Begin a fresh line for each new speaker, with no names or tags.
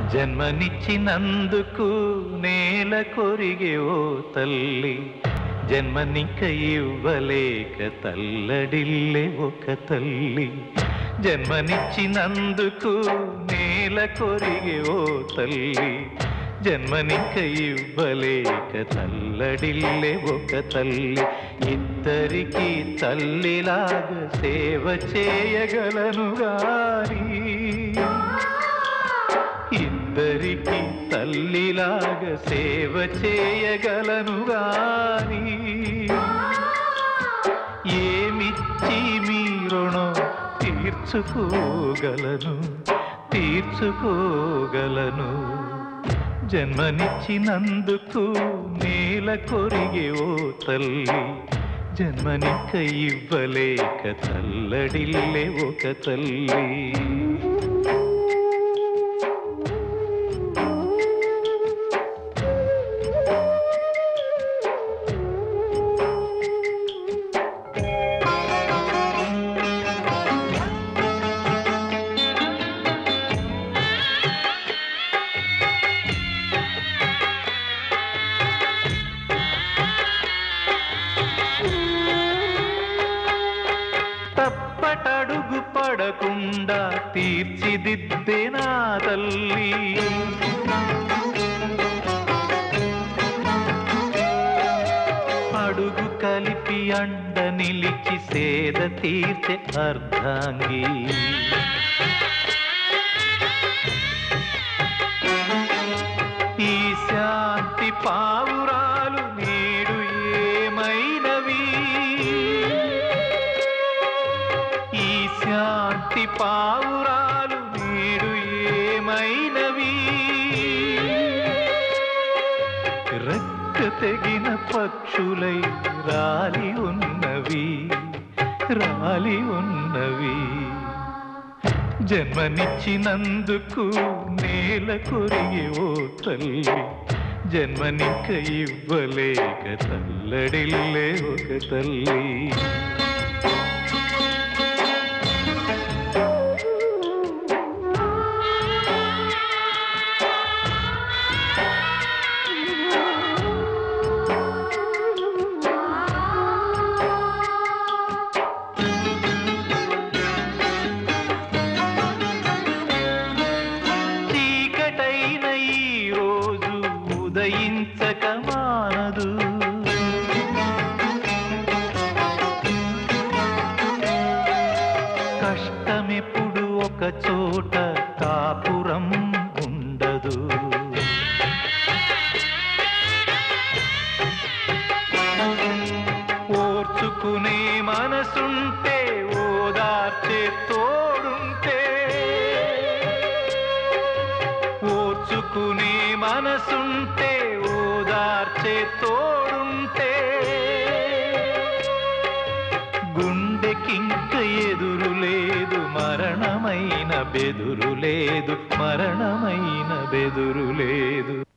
జన్మనిచ్చినందుకు నేల కొరిగే ఓ తల్లి జన్మనిక ఇవ్వలేక తల్లడిల్లే ఒక తల్లి జన్మనిచ్చినందుకు నేల కొరిగే ఓ తల్లి జన్మనిక ఇవ్వలేక తల్లడిల్లే ఒక తల్లి ఇద్దరికి తల్లిలాగా సేవ చేయగలను గాని ఇద్దరికి తల్లిలాగా సేవ చేయగలను గాని ఏమిచ్చి మీ రుణం తీర్చుకోగలను తీర్చుకోగలను జన్మనిచ్చినందుకు నేల కొరిగే ఓ తల్లి జన్మనిక ఇవ్వలేక తల్లడిల్లే ఒక తల్లి తప్పటడుగు పడకుండా తీర్చిదిద్దే నా తల్లి అడుగు కలిపి అండ నిలిచి సేద తీర్చే అర్ధాంగి ఈ శాంతి పావురాలు నేడు ఏమైనవి ఈ శాంతి పావురాలు నేడు ఏమైనవి రెక్క తెగిన పక్షులై రాలి ఉన్నవి రాలి ఉన్నవి జన్మనిచ్చినందుకు నేల కొరిగి ఓ తల్లి జన్మనిక ఇవ్వలేక తల్లడిల్లే ఒక తల్లి చీకటైన ఈ రోజు ఉదయించక మానదు కష్టమెప్పుడు ఒక చోట కాపురం ఉండదు ఓర్చుకునే మనసుంటే ఓదార్చే తోడుంటే ఓర్చుకునే మనసుంటే ఓదార్చే తోడుంటే గుండెకింక ఎదురు లేదు మరణమైన బెదురు లేదు మరణమైన బెదురు లేదు